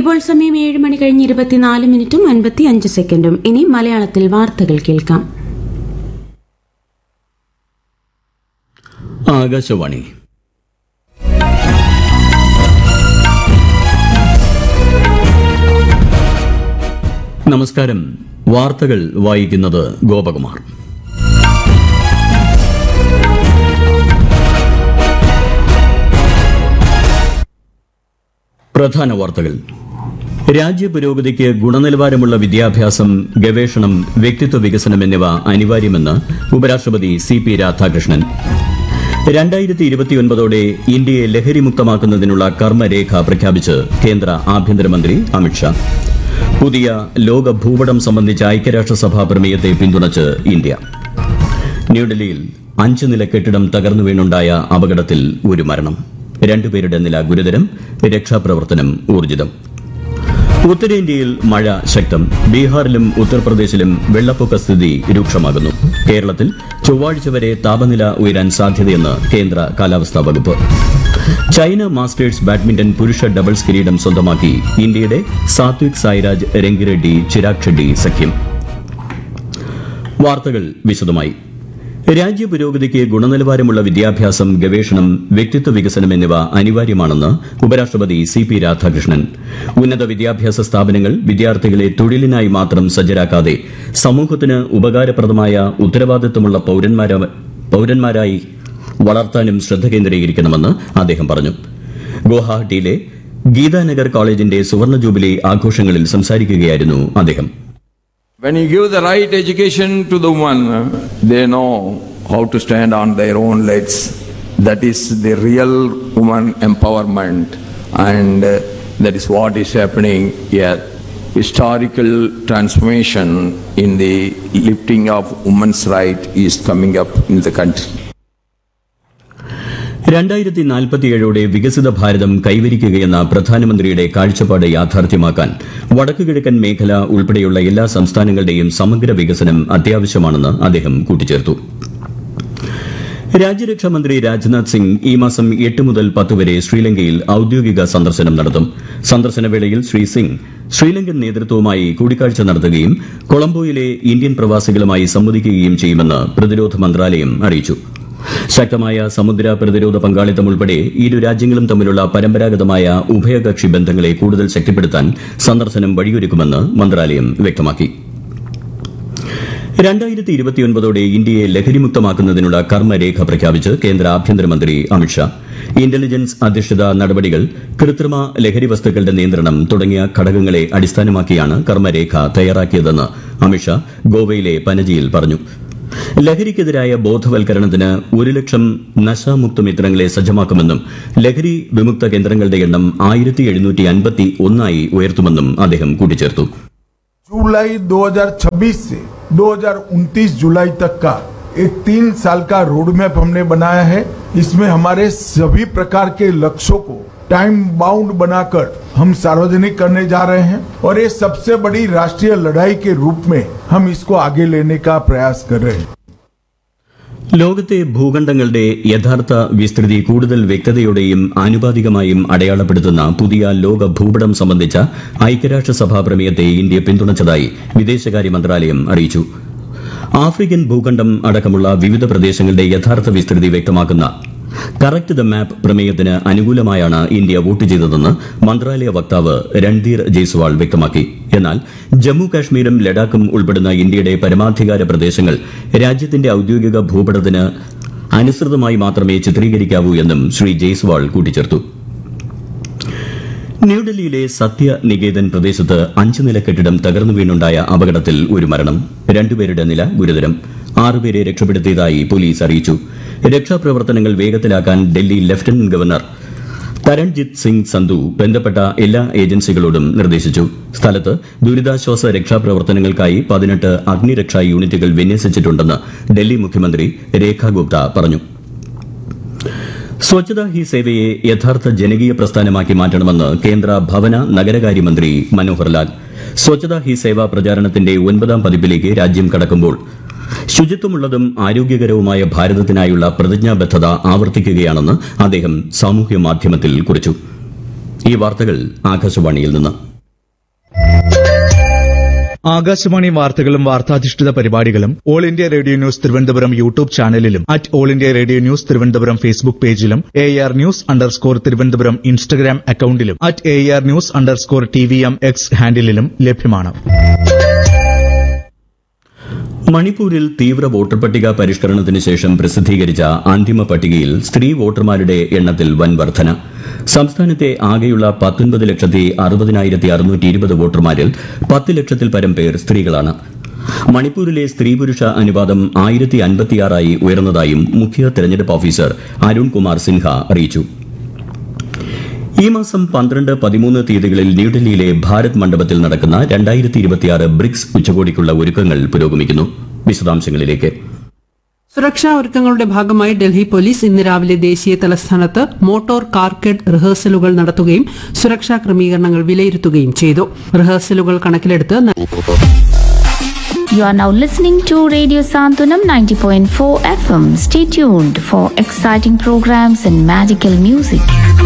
ഇപ്പോൾ സമയം ഏഴ് മണി കഴിഞ്ഞ് ഇരുപത്തിനാല് മിനിറ്റും അൻപത്തി അഞ്ച് സെക്കൻഡും ഇനി മലയാളത്തിൽ വാർത്തകൾ കേൾക്കാം ആകാശവാണി നമസ്കാരം വാർത്തകൾ വായിക്കുന്നത് ഗോപകുമാർ പ്രധാന വാർത്തകൾ രാജ്യപുരോഗതിക്ക് ഗുണനിലവാരമുള്ള വിദ്യാഭ്യാസം ഗവേഷണം വ്യക്തിത്വ വികസനം എന്നിവ അനിവാര്യമെന്ന് ഉപരാഷ്ട്രപതി സി പി രാധാകൃഷ്ണൻ രണ്ടായിരത്തി ഇരുപത്തിയൊൻപതോടെ ഇന്ത്യയെ ലഹരിമുക്തമാക്കുന്നതിനുള്ള കർമ്മരേഖ പ്രഖ്യാപിച്ച് കേന്ദ്ര ആഭ്യന്തരമന്ത്രി അമിത്ഷാ പുതിയ ലോക ഭൂപടം സംബന്ധിച്ച ഐക്യരാഷ്ട്രസഭാ പ്രമേയത്തെ പിന്തുണച്ച് ഇന്ത്യ ന്യൂഡൽഹിയിൽ അഞ്ച് നില കെട്ടിടം തകർന്നു വീണുണ്ടായ അപകടത്തിൽ ഒരു മരണം രണ്ടുപേരുടെ നില ഗുരുതരം രക്ഷാപ്രവർത്തനം ഊർജിതം ഉത്തരേന്ത്യയിൽ മഴ ശക്തം ബീഹാറിലും ഉത്തർപ്രദേശിലും വെള്ളപ്പൊക്ക സ്ഥിതി രൂക്ഷമാകുന്നു കേരളത്തിൽ ചൊവ്വാഴ്ച വരെ താപനില ഉയരാൻ സാധ്യതയെന്ന് കേന്ദ്ര കാലാവസ്ഥാ വകുപ്പ് ചൈന മാസ്റ്റേഴ്സ് ബാഡ്മിന്റൺ പുരുഷ ഡബിൾസ് കിരീടം സ്വന്തമാക്കി ഇന്ത്യയുടെ സാത്വിക് സായിരാജ് രംഗിറെഡ്ഡി ചിരാഗ് ഷെഡ്ഡി സഖ്യം വാർത്തകൾ വിശദമായി രാജ്യപുരോഗതിക്ക് ഗുണനിലവാരമുള്ള വിദ്യാഭ്യാസം ഗവേഷണം വ്യക്തിത്വ വികസനം എന്നിവ അനിവാര്യമാണെന്ന് ഉപരാഷ്ട്രപതി സി പി രാധാകൃഷ്ണൻ ഉന്നത വിദ്യാഭ്യാസ സ്ഥാപനങ്ങൾ വിദ്യാർത്ഥികളെ തൊഴിലിനായി മാത്രം സജ്ജരാക്കാതെ സമൂഹത്തിന് ഉപകാരപ്രദമായ ഉത്തരവാദിത്തമുള്ള പൌരന്മാര- പൌരന്മാരായി വളർത്താനും ശ്രദ്ധ കേന്ദ്രീകരിക്കണമെന്ന് അദ്ദേഹം പറഞ്ഞു ഗുവാഹട്ടിയിലെ ഗീതാനഗർ കോളേജിന്റെ സുവർണ ജൂബിലി ആഘോഷങ്ങളിൽ സംസാരിക്കുകയായിരുന്നു അദ്ദേഹം When you give the right education to the woman, they know how to stand on their own legs. That is the real woman empowerment, and uh, that is what is happening here. Historical transformation in the lifting of women's right is coming up in the country. രണ്ടായിരത്തി നാൽപ്പത്തിയേഴോടെ വികസിത ഭാരതം കൈവരിക്കുകയെന്ന പ്രധാനമന്ത്രിയുടെ കാഴ്ചപ്പാട് യാഥാർത്ഥ്യമാക്കാൻ വടക്കുകിഴക്കൻ മേഖല ഉൾപ്പെടെയുള്ള എല്ലാ സംസ്ഥാനങ്ങളുടെയും സമഗ്ര വികസനം അത്യാവശ്യമാണെന്ന് അദ്ദേഹം കൂട്ടിച്ചേർത്തു രാജ്യരക്ഷാമന്ത്രി രാജ്നാഥ് സിംഗ് ഈ മാസം എട്ട് മുതൽ പത്ത് വരെ ശ്രീലങ്കയിൽ ഔദ്യോഗിക സന്ദർശനം നടത്തും സന്ദർശന വേളയിൽ ശ്രീ സിംഗ് ശ്രീലങ്കൻ നേതൃത്വവുമായി കൂടിക്കാഴ്ച നടത്തുകയും കൊളംബോയിലെ ഇന്ത്യൻ പ്രവാസികളുമായി സംവദിക്കുകയും ചെയ്യുമെന്ന് പ്രതിരോധ മന്ത്രാലയം അറിയിച്ചു ശക്തമായ സമുദ്ര പ്രതിരോധ പങ്കാളിത്തം ഉൾപ്പെടെ ഇരു രാജ്യങ്ങളും തമ്മിലുള്ള പരമ്പരാഗതമായ ഉഭയകക്ഷി ബന്ധങ്ങളെ കൂടുതൽ ശക്തിപ്പെടുത്താൻ സന്ദർശനം വഴിയൊരുക്കുമെന്ന് മന്ത്രാലയം വ്യക്തമാക്കി രണ്ടായിരത്തി ഇരുപത്തിയൊൻപതോടെ ഇന്ത്യയെ ലഹരിമുക്തമാക്കുന്നതിനുള്ള കർമ്മരേഖ പ്രഖ്യാപിച്ച് കേന്ദ്ര ആഭ്യന്തരമന്ത്രി അമിത്ഷാ ഇന്റലിജൻസ് അധിഷ്ഠിത നടപടികൾ കൃത്രിമ ലഹരി വസ്തുക്കളുടെ നിയന്ത്രണം തുടങ്ങിയ ഘടകങ്ങളെ അടിസ്ഥാനമാക്കിയാണ് കർമ്മരേഖ തയ്യാറാക്കിയതെന്ന് അമിത്ഷാ ഗോവയിലെ പനജിയിൽ പറഞ്ഞു ലഹരിക്കെതിരായ ബോധവൽക്കരണത്തിന് ഒരു ലക്ഷം നശാമുക്ത മിത്രങ്ങളെ സജ്ജമാക്കുമെന്നും ലഹരി വിമുക്ത കേന്ദ്രങ്ങളുടെ എണ്ണം ആയിരത്തി എഴുന്നൂറ്റി അൻപത്തി ഒന്നായി ഉയർത്തുമെന്നും അദ്ദേഹം കൂട്ടിച്ചേർത്തു जुलाई 2026 से 2029 जुलाई तक का एक तीन साल का रोड मैप हमने बनाया है इसमें हमारे सभी प्रकार के लक्ष्यों को टाइम बाउंड बनाकर हम सार्वजनिक करने जा रहे हैं और ये सबसे बड़ी राष्ट्रीय लड़ाई के रूप में हम इसको आगे लेने का प्रयास कर रहे हैं ലോകത്തെ ഭൂഖണ്ഡങ്ങളുടെ യഥാർത്ഥ വിസ്തൃതി കൂടുതൽ വ്യക്തതയോടെയും ആനുപാതികമായും അടയാളപ്പെടുത്തുന്ന പുതിയ ലോക ഭൂപടം സംബന്ധിച്ച ഐക്യരാഷ്ട്രസഭാ പ്രമേയത്തെ ഇന്ത്യ പിന്തുണച്ചതായി വിദേശകാര്യ മന്ത്രാലയം അറിയിച്ചു ആഫ്രിക്കൻ ഭൂഖണ്ഡം അടക്കമുള്ള വിവിധ പ്രദേശങ്ങളുടെ യഥാർത്ഥ വിസ്തൃതി വ്യക്തമാക്കുന്ന കറക്റ്റ് ദ മാപ്പ് പ്രമേയത്തിന് അനുകൂലമായാണ് ഇന്ത്യ വോട്ട് ചെയ്തതെന്ന് മന്ത്രാലയ വക്താവ് രൺധീർ ജയ്സ്വാൾ വ്യക്തമാക്കി എന്നാൽ ജമ്മു കാശ്മീരും ലഡാക്കും ഉൾപ്പെടുന്ന ഇന്ത്യയുടെ പരമാധികാര പ്രദേശങ്ങൾ രാജ്യത്തിന്റെ ഔദ്യോഗിക ഭൂപടത്തിന് അനുസൃതമായി മാത്രമേ ചിത്രീകരിക്കാവൂ എന്നും ശ്രീ ജയ്സ്വാൾ കൂട്ടിച്ചേർത്തു ന്യൂഡൽഹിയിലെ സത്യനികേതൻ പ്രദേശത്ത് അഞ്ച് നില കെട്ടിടം തകർന്നു വീണുണ്ടായ അപകടത്തിൽ ഒരു മരണം രണ്ടുപേരുടെ നില ഗുരുതരം ആറുപേരെ രക്ഷപ്പെടുത്തിയതായി പോലീസ് അറിയിച്ചു രക്ഷാപ്രവർത്തനങ്ങൾ വേഗത്തിലാക്കാൻ ഡൽഹി ലഫ്റ്റനന്റ് ഗവർണർ തരൺജിത് സിംഗ് സന്ധു ബന്ധപ്പെട്ട എല്ലാ ഏജൻസികളോടും നിർദ്ദേശിച്ചു സ്ഥലത്ത് ദുരിതാശ്വാസ രക്ഷാപ്രവർത്തനങ്ങൾക്കായി പതിനെട്ട് അഗ്നിരക്ഷാ യൂണിറ്റുകൾ വിന്യസിച്ചിട്ടുണ്ടെന്ന് ഡൽഹി മുഖ്യമന്ത്രി രേഖ ഗുപ്ത പറഞ്ഞു സ്വച്ഛതാ ഹി സേവയെ യഥാർത്ഥ ജനകീയ പ്രസ്ഥാനമാക്കി മാറ്റണമെന്ന് കേന്ദ്ര ഭവന നഗരകാര്യമന്ത്രി മനോഹർ ലാൽ സ്വച്ഛതാ ഹി സേവ പ്രചാരണത്തിന്റെ ഒൻപതാം പതിപ്പിലേക്ക് രാജ്യം കടക്കുമ്പോൾ ശുചിത്വമുള്ളതും ആരോഗ്യകരവുമായ ഭാരതത്തിനായുള്ള പ്രതിജ്ഞാബദ്ധത ആവർത്തിക്കുകയാണെന്ന് അദ്ദേഹം സാമൂഹ്യ മാധ്യമത്തിൽ കുറിച്ചു ഈ വാർത്തകൾ ആകാശവാണിയിൽ നിന്ന് ആകാശവാണി വാർത്തകളും വാർത്താധിഷ്ഠിത പരിപാടികളും all India radio news Thiruvananthapuram YouTube ചാനലിലും at all India radio news Thiruvananthapuram Facebook പേജിലും A R news underscore Thiruvananthapuram Instagram അക്കൌണ്ടിലും at A R news underscore T V M X ഹാൻഡിലും ലഭ്യമാണ് മണിപ്പൂരിൽ തീവ്ര വോട്ടർ പട്ടിക പരിഷ്കരണത്തിന് ശേഷം പ്രസിദ്ധീകരിച്ച അന്തിമ പട്ടികയിൽ സ്ത്രീ വോട്ടർമാരുടെ എണ്ണത്തിൽ വൻ വർധന സംസ്ഥാനത്തെ ആകെയുള്ള പത്തൊൻപത് ലക്ഷത്തി അറുപതിനായിരത്തി അറുന്നൂറ്റി ഇരുപത് വോട്ടർമാരിൽ പത്ത് ലക്ഷത്തിൽ പരം പേർ സ്ത്രീകളാണ് മണിപ്പൂരിലെ സ്ത്രീ പുരുഷ അനുപാതം ആയിരത്തി അൻപത്തിയാറായി ഉയർന്നതായും മുഖ്യ തെരഞ്ഞെടുപ്പ് ഓഫീസർ അരുൺ കുമാർ സിൻഹ അറിയിച്ചു ഈ മാസം പന്ത്രണ്ട് പതിമൂന്ന് തീയതികളിൽ ന്യൂഡൽഹിയിലെ ഭാരത് മണ്ഡപത്തിൽ നടക്കുന്ന രണ്ടായിരത്തി ഇരുപത്തിയാറ് ബ്രിക്സ് ഉച്ചകോടിക്കുള്ള ഒരുക്കങ്ങൾ പുരോഗമിക്കുന്നു വിശദാംശങ്ങളിലേക്ക് സുരക്ഷാ ഒരുക്കങ്ങളുടെ ഭാഗമായി ഡൽഹി പോലീസ് ഇന്ന് രാവിലെ ദേശീയ തലസ്ഥാനത്ത് മോട്ടോർ കാർക്കഡ് റിഹേഴ്സലുകൾ നടത്തുകയും സുരക്ഷാ ക്രമീകരണങ്ങൾ വിലയിരുത്തുകയും ചെയ്തു റിഹേഴ്സലുകൾ കണക്കിലെടുത്ത് You are now listening to Radio Santunam 90.4 FM. Stay tuned for exciting programs and magical music.